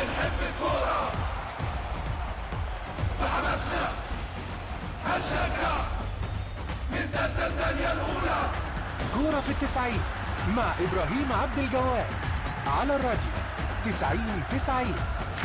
بنحب الكورة بحماسنا هنشجع من تالتة الدنيا الأولى كورة في التسعين مع إبراهيم عبد الجواد على الراديو تسعين تسعين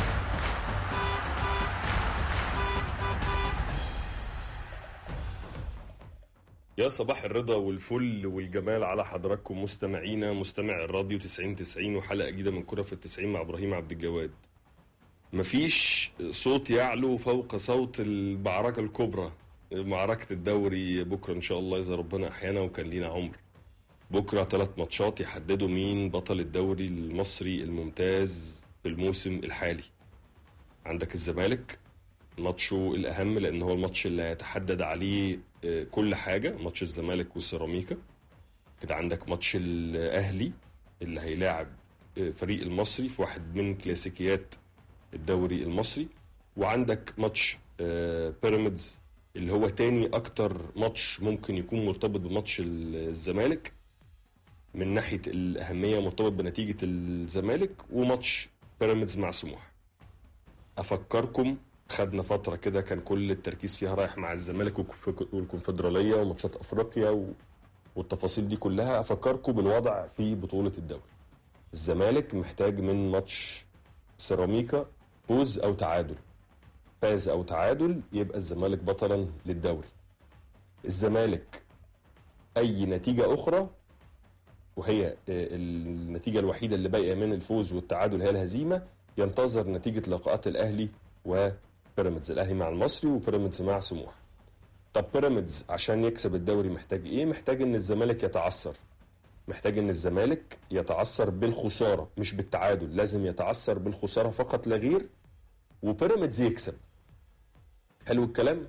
يا صباح الرضا والفل والجمال على حضراتكم مستمعينا مستمع الراديو 90 90 وحلقة جديدة من كرة في التسعين مع إبراهيم عبد الجواد مفيش صوت يعلو فوق صوت المعركة الكبرى معركة الدوري بكرة إن شاء الله إذا ربنا أحيانا وكان لينا عمر بكرة ثلاث ماتشات يحددوا مين بطل الدوري المصري الممتاز في الموسم الحالي عندك الزمالك ماتشه الأهم لأن هو الماتش اللي هيتحدد عليه آه، كل حاجة ماتش الزمالك والسيراميكا كده عندك ماتش الأهلي اللي هيلاعب آه، فريق المصري في واحد من كلاسيكيات الدوري المصري وعندك ماتش آه، بيراميدز اللي هو تاني أكتر ماتش ممكن يكون مرتبط بماتش الزمالك من ناحية الأهمية مرتبط بنتيجة الزمالك وماتش بيراميدز مع سموحة افكركم خدنا فتره كده كان كل التركيز فيها رايح مع الزمالك والكونف- والكونفدراليه وماتشات افريقيا و... والتفاصيل دي كلها افكركم بالوضع في بطوله الدوري الزمالك محتاج من ماتش سيراميكا فوز او تعادل فاز او تعادل يبقى الزمالك بطلا للدوري الزمالك اي نتيجه اخرى وهي آه، النتيجه الوحيده اللي باقيه من الفوز والتعادل هي الهزيمه ينتظر نتيجه لقاءات الاهلي وبيراميدز الاهلي مع المصري وبيراميدز مع سموحه طب بيراميدز عشان يكسب الدوري محتاج ايه محتاج ان الزمالك يتعثر محتاج ان الزمالك يتعثر بالخساره مش بالتعادل لازم يتعثر بالخساره فقط لا غير وبيراميدز يكسب حلو الكلام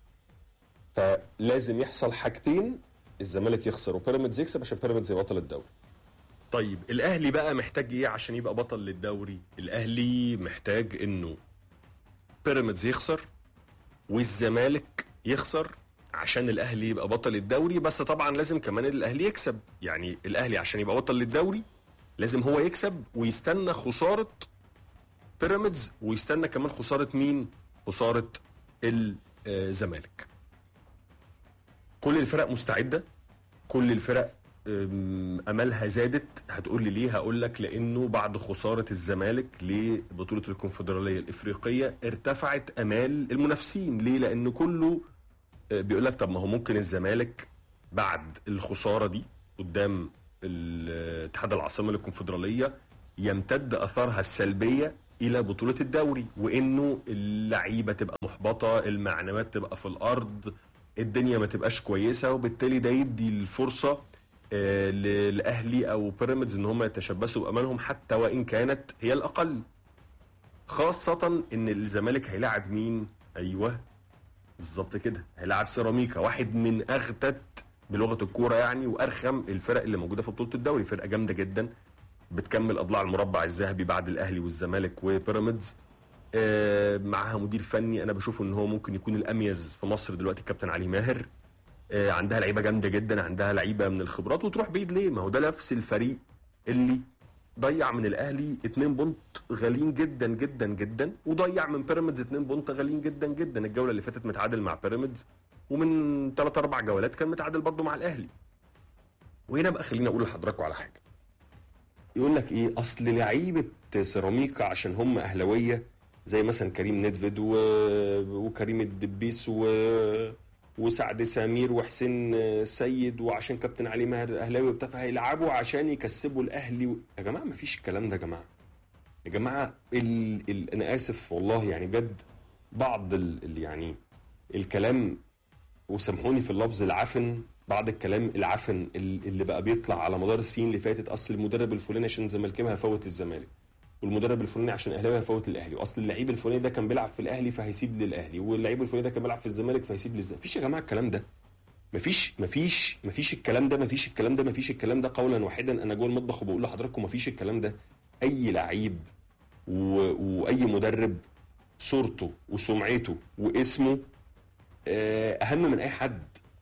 فلازم يحصل حاجتين الزمالك يخسر وبيراميدز يكسب عشان بيراميدز يبقى بطل الدوري طيب الاهلي بقى محتاج ايه عشان يبقى بطل للدوري الاهلي محتاج انه بيراميدز يخسر والزمالك يخسر عشان الاهلي يبقى بطل الدوري بس طبعا لازم كمان الاهلي يكسب يعني الاهلي عشان يبقى بطل للدوري لازم هو يكسب ويستنى خساره بيراميدز ويستنى كمان خساره مين خساره الزمالك كل الفرق مستعده كل الفرق أم، املها زادت هتقول لي ليه هقول لك لانه بعد خساره الزمالك لبطوله الكونفدراليه الافريقيه ارتفعت امال المنافسين ليه لان كله آه، بيقول لك طب ما هو ممكن الزمالك بعد الخساره دي قدام الاتحاد العاصمه للكونفدراليه يمتد اثارها السلبيه الى بطوله الدوري وانه اللعيبه تبقى محبطه المعنويات تبقى في الارض الدنيا ما تبقاش كويسه وبالتالي ده يدي الفرصه آه، للاهلي او بيراميدز ان هم يتشبثوا بامانهم حتى وان كانت هي الاقل خاصه ان الزمالك هيلاعب مين ايوه بالظبط كده هيلاعب سيراميكا واحد من اغتت بلغه الكوره يعني وارخم الفرق اللي موجوده في بطوله الدوري فرقه جامده جدا بتكمل اضلاع المربع الذهبي بعد الاهلي والزمالك وبيراميدز آه، معاها مدير فني انا بشوف ان هو ممكن يكون الاميز في مصر دلوقتي كابتن علي ماهر آه، عندها لعيبه جامده جدا عندها لعيبه من الخبرات وتروح بعيد ليه ما هو ده نفس الفريق اللي ضيع من الاهلي 2 بونت غاليين جدا جدا جدا وضيع من بيراميدز 2 بونت غاليين جدا جدا الجوله اللي فاتت متعادل مع بيراميدز ومن 3 4 جولات كان متعادل برضه مع الاهلي وهنا بقى خليني اقول لحضراتكم على حاجه يقول لك ايه اصل لعيبه سيراميكا عشان هم اهلاويه زي مثلا كريم ندفد و... وكريم الدبيس و... وسعد سمير وحسين سيد وعشان كابتن علي ماهر اهلاوي وبتاع فهيلعبوا عشان يكسبوا الاهلي و... يا جماعه ما فيش الكلام ده يا جماعه يا جماعه ال... ال... انا اسف والله يعني بجد بعض ال... ال... يعني الكلام وسامحوني في اللفظ العفن بعض الكلام العفن ال- اللي بقى بيطلع على مدار السنين اللي فاتت اصل المدرب الفلاني عشان زملكاوي هيفوت الزمالك والمدرب الفلاني عشان اهلاوي هيفوت الاهلي واصل اللعيب الفلاني ده كان بيلعب في الاهلي فهيسيب للاهلي واللعيب الفلاني ده كان بيلعب في الزمالك فهيسيب للزمالك مفيش يا جماعه الكلام ده مفيش مفيش مفيش الكلام ده مفيش الكلام ده مفيش الكلام ده قولا واحدا انا جوه المطبخ وبقول لحضراتكم مفيش الكلام ده اي لعيب و... واي مدرب صورته وسمعته واسمه آه، اهم من اي حد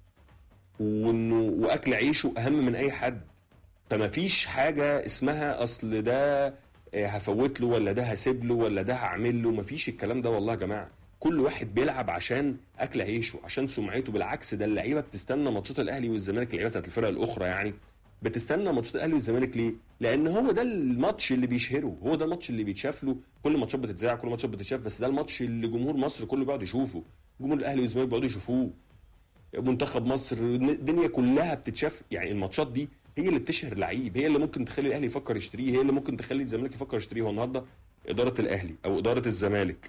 وانه واكل عيشه اهم من اي حد فما فيش حاجه اسمها اصل ده آه، هفوت له ولا ده هسيب له ولا ده هعمل له مفيش الكلام ده والله يا جماعه كل واحد بيلعب عشان اكل عيشه عشان سمعته بالعكس ده اللعيبه بتستنى ماتشات الاهلي والزمالك اللعيبه بتاعت الفرق الاخرى يعني بتستنى ماتشات الاهلي والزمالك ليه؟ لان هو ده الماتش اللي بيشهره هو ده الماتش اللي بيتشاف له كل الماتشات بتتذاع كل الماتشات بتتشاف بس ده الماتش اللي جمهور مصر كله بيقعد يشوفه جمهور الاهلي والزمالك بيقعدوا يشوفوه منتخب مصر الدنيا كلها بتتشاف يعني الماتشات دي هي اللي بتشهر لعيب هي اللي ممكن تخلي الاهلي يفكر يشتريه هي اللي ممكن تخلي الزمالك يفكر يشتريه هو النهارده اداره الاهلي او اداره الزمالك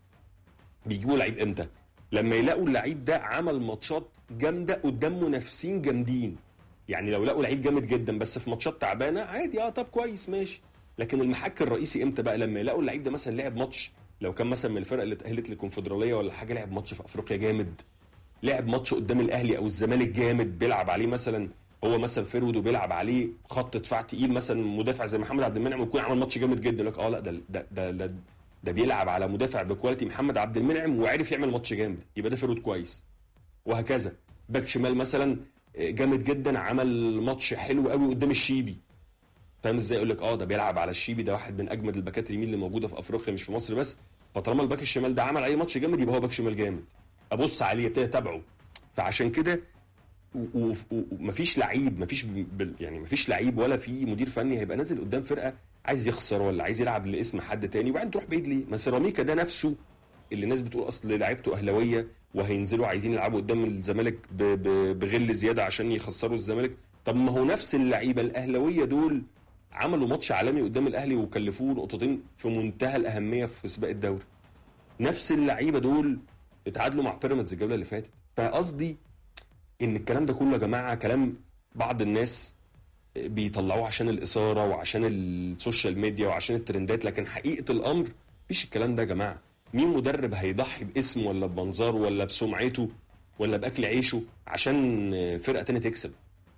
بيجيبوا لعيب امتى لما يلاقوا اللعيب ده عمل ماتشات جامده قدام منافسين جامدين يعني لو لقوا لعيب جامد جدا بس في ماتشات تعبانه عادي اه طب كويس ماشي لكن المحك الرئيسي امتى بقى لما يلاقوا اللعيب ده مثلا لعب ماتش لو كان مثلا من الفرق اللي اتاهلت للكونفدراليه ولا حاجه لعب ماتش في افريقيا جامد لعب ماتش قدام الاهلي او الزمالك جامد بيلعب عليه مثلا هو مثلا فيرود وبيلعب عليه خط دفاع تقيل مثلا مدافع زي محمد عبد المنعم ويكون عمل ماتش جامد جدا لك اه لا ده ده ده, ده, ده بيلعب على مدافع بكواليتي محمد عبد المنعم وعرف يعمل ماتش جامد يبقى ده فيرود كويس وهكذا باك شمال مثلا جامد جدا عمل ماتش حلو قوي قدام الشيبي فاهم ازاي يقول لك اه ده بيلعب على الشيبي ده واحد من اجمد الباكات اليمين اللي موجوده في افريقيا مش في مصر بس فطالما الباك الشمال ده عمل اي ماتش جامد يبقى هو باك شمال جامد ابص عليه ابتدي اتابعه فعشان كده و- و- و- ومفيش لعيب مفيش بال- يعني مفيش لعيب ولا في مدير فني هيبقى نازل قدام فرقه عايز يخسر ولا عايز يلعب لاسم حد تاني وبعدين تروح بعيد ليه؟ ما سيراميكا ده نفسه اللي الناس بتقول اصل لعيبته اهلاويه وهينزلوا عايزين يلعبوا قدام الزمالك ب- ب- بغل زياده عشان يخسروا الزمالك طب ما هو نفس اللعيبه الاهلاويه دول عملوا ماتش عالمي قدام الاهلي وكلفوه نقطتين في منتهى الاهميه في سباق الدوري نفس اللعيبه دول اتعادلوا مع بيراميدز الجوله اللي فاتت فقصدي ان الكلام ده كله يا جماعه كلام بعض الناس بيطلعوه عشان الاثاره وعشان السوشيال ميديا وعشان الترندات لكن حقيقه الامر مفيش الكلام ده يا جماعه مين مدرب هيضحي باسمه ولا بمنظره ولا بسمعته ولا باكل عيشه عشان فرقه تانية تكسب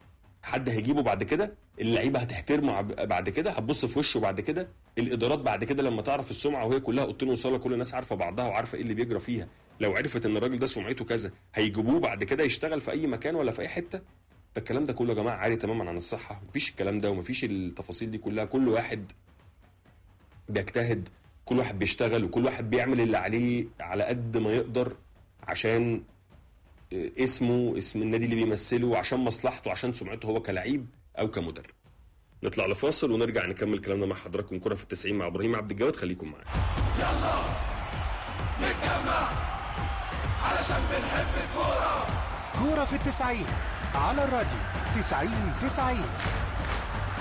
حد هيجيبه بعد كده اللعيبه هتحترمه عب- بعد كده هتبص في وشه بعد كده الادارات بعد كده لما تعرف السمعه وهي كلها اوضتين وصاله كل الناس عارفه بعضها وعارفه ايه اللي بيجرى فيها لو عرفت ان الراجل ده سمعته كذا هيجيبوه بعد كده يشتغل في اي مكان ولا في اي حته فالكلام ده كله يا جماعه عاري تماما عن الصحه مفيش الكلام ده ومفيش التفاصيل دي كلها كل واحد بيجتهد كل واحد بيشتغل وكل واحد بيعمل اللي عليه على قد ما يقدر عشان اسمه اسم النادي اللي بيمثله وعشان مصلحته عشان سمعته هو كلعيب او كمدرب نطلع لفاصل ونرجع نكمل كلامنا مع حضراتكم كرة في التسعين مع ابراهيم عبد الجواد خليكم معانا يلا نتجمع علشان بنحب الكورة كورة في التسعين على الراديو تسعين تسعين